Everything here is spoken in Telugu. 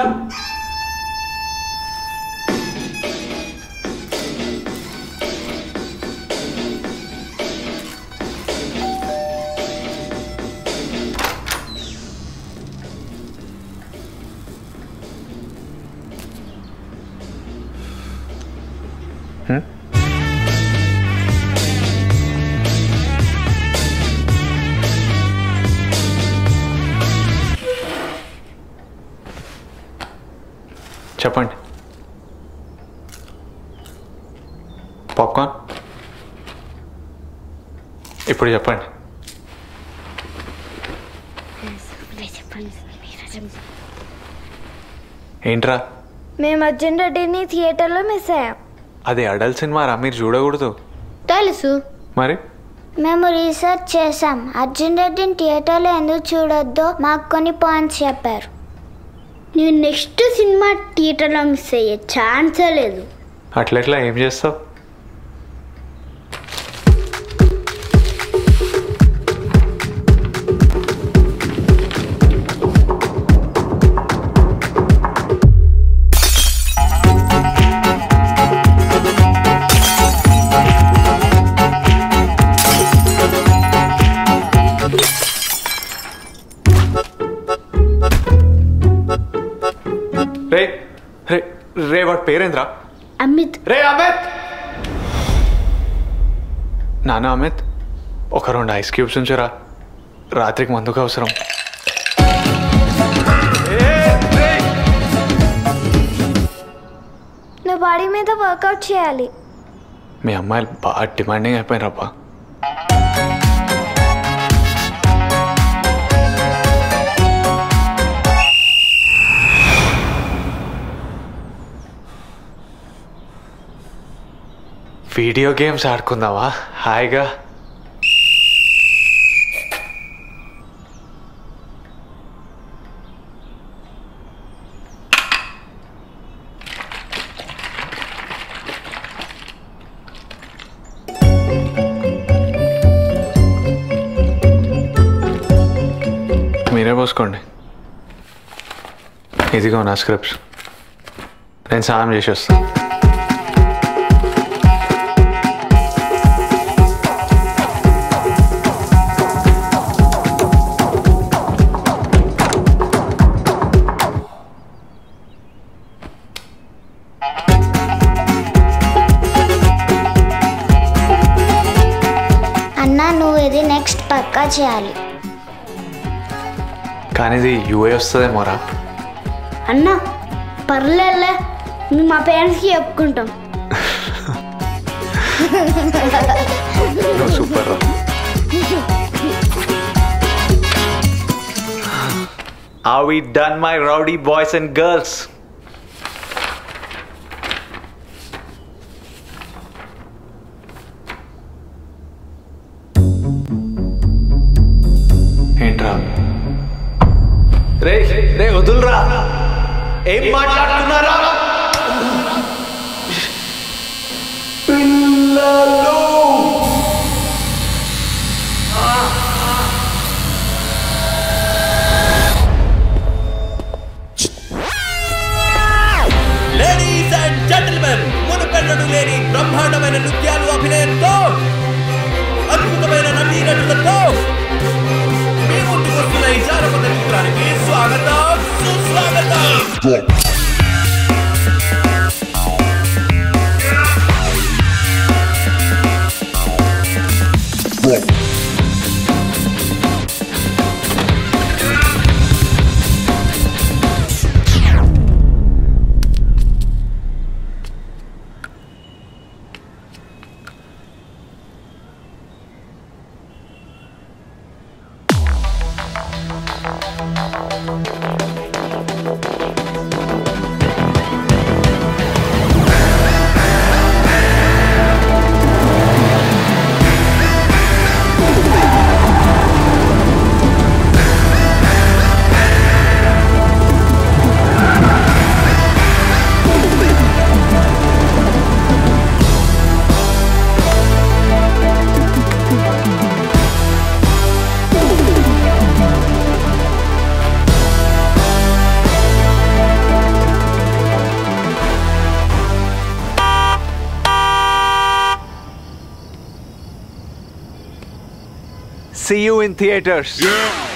చెప్పండి పాప్కార్న్ ఇప్పుడు చెప్పండి ఏంట్రా మేము అర్జున్ రెడ్డిని థియేటర్లో మిస్ అయ్యాం అది అడల్ట్ సినిమారా మీరు చూడకూడదు తెలుసు మరి మేము రీసెర్చ్ చేసాం అర్జున్ రెడ్డిని థియేటర్లో ఎందుకు చూడొద్దో మాకు కొన్ని పాయింట్స్ చెప్పారు నేను నెక్స్ట్ సినిమా థియేటర్లో మిస్ అయ్యే ఛాన్సే లేదు అట్లెట్లా ఏం చేస్తావు రే రే రే వాడి పేరేంద్రా అమిత్ రే అమిత్ నాన్న అమిత్ ఒక రెండు ఐస్ క్యూబ్స్ ఉంచురా రాత్రికి మందుకు అవసరం నువ్వు బాడీ మీద వర్కౌట్ చేయాలి మీ అమ్మాయిలు బాగా డిమాండింగ్ అయిపోయినరబ్బా వీడియో గేమ్స్ ఆడుకుందావా హాయిగా మీరే పోసుకోండి ఇదిగో నా స్క్రిప్ట్స్ నేను సాయం చేసి వస్తాను అన్న నువ్వు ఇది నెక్స్ట్ పక్కా చేయాలి కానీ ఇది యూఏ వస్తుందేమోరా అన్న పర్లేదులే మేము మా పేరెంట్స్కి చెప్పుకుంటాం నువ్వు సూపర్ రా Are we done, my rowdy boys and girls? ఏంట్రా రే రే వదులురా ఏం మాట్లాడుతున్నారా లేడీస్ అండ్ జెంటిల్మెన్ మునుపెన్నడు లేని బ్రహ్మాండమైన నృత్యాలు అభినయంతో అద్భుతమైన నటీ నటులతో మీ ముందుకు వస్తున్న ఈ జానపద చిత్రానికి స్వాగతం సుస్వాగతం See you in theaters. Yeah.